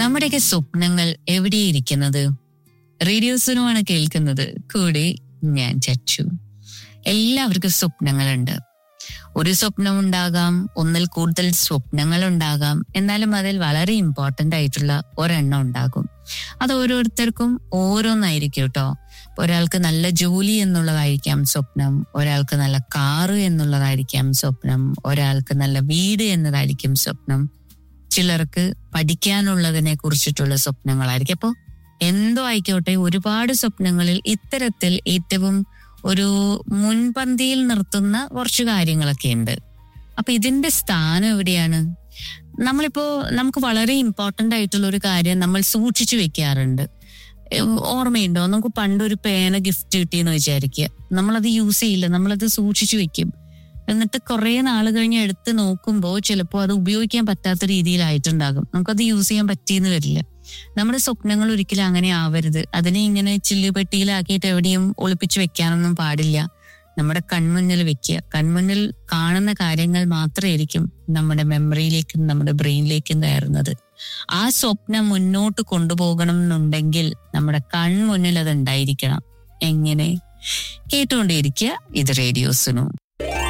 നമ്മുടെയൊക്കെ സ്വപ്നങ്ങൾ എവിടെയിരിക്കുന്നത് റേഡിയോസിനുമാണ് കേൾക്കുന്നത് കൂടെ ഞാൻ ചച്ചു എല്ലാവർക്കും സ്വപ്നങ്ങളുണ്ട് ഒരു സ്വപ്നം ഉണ്ടാകാം ഒന്നിൽ കൂടുതൽ സ്വപ്നങ്ങൾ ഉണ്ടാകാം എന്നാലും അതിൽ വളരെ ഇമ്പോർട്ടന്റ് ആയിട്ടുള്ള ഒരെണ്ണം ഉണ്ടാകും അത് ഓരോരുത്തർക്കും ഓരോന്നായിരിക്കും കേട്ടോ ഒരാൾക്ക് നല്ല ജോലി എന്നുള്ളതായിരിക്കാം സ്വപ്നം ഒരാൾക്ക് നല്ല കാറ് എന്നുള്ളതായിരിക്കാം സ്വപ്നം ഒരാൾക്ക് നല്ല വീട് എന്നതായിരിക്കും സ്വപ്നം ചിലർക്ക് പഠിക്കാനുള്ളതിനെ കുറിച്ചിട്ടുള്ള സ്വപ്നങ്ങളായിരിക്കും അപ്പോൾ എന്തോ ആയിക്കോട്ടെ ഒരുപാട് സ്വപ്നങ്ങളിൽ ഇത്തരത്തിൽ ഏറ്റവും ഒരു മുൻപന്തിയിൽ നിർത്തുന്ന കുറച്ച് കാര്യങ്ങളൊക്കെ ഉണ്ട് അപ്പൊ ഇതിന്റെ സ്ഥാനം എവിടെയാണ് നമ്മളിപ്പോ നമുക്ക് വളരെ ഇമ്പോർട്ടന്റ് ആയിട്ടുള്ള ഒരു കാര്യം നമ്മൾ സൂക്ഷിച്ചു വെക്കാറുണ്ട് ഏഹ് ഓർമ്മയുണ്ടോ നമുക്ക് പണ്ടൊരു പേന ഗിഫ്റ്റ് കിട്ടിയെന്ന് വിചാരിക്കുക നമ്മളത് യൂസ് ചെയ്യില്ല നമ്മളത് സൂക്ഷിച്ചു വെക്കും എന്നിട്ട് കുറെ നാൾ കഴിഞ്ഞ് എടുത്ത് നോക്കുമ്പോൾ ചിലപ്പോൾ അത് ഉപയോഗിക്കാൻ പറ്റാത്ത രീതിയിലായിട്ടുണ്ടാകും നമുക്കത് യൂസ് ചെയ്യാൻ പറ്റിയെന്ന് വരില്ല നമ്മുടെ സ്വപ്നങ്ങൾ ഒരിക്കലും അങ്ങനെ ആവരുത് അതിനെ ഇങ്ങനെ ചില്ലുപെട്ടിയിലാക്കിയിട്ട് എവിടെയും ഒളിപ്പിച്ചു വെക്കാനൊന്നും പാടില്ല നമ്മുടെ കൺമുന്നിൽ വെക്കുക കൺമുന്നിൽ കാണുന്ന കാര്യങ്ങൾ മാത്രമായിരിക്കും നമ്മുടെ മെമ്മറിയിലേക്കും നമ്മുടെ ബ്രെയിനിലേക്കും കയറുന്നത് ആ സ്വപ്നം മുന്നോട്ട് കൊണ്ടുപോകണം എന്നുണ്ടെങ്കിൽ നമ്മുടെ കൺമുന്നിൽ അത് ഉണ്ടായിരിക്കണം എങ്ങനെ കേട്ടുകൊണ്ടേയിരിക്കുക ഇത് റേഡിയോസിനും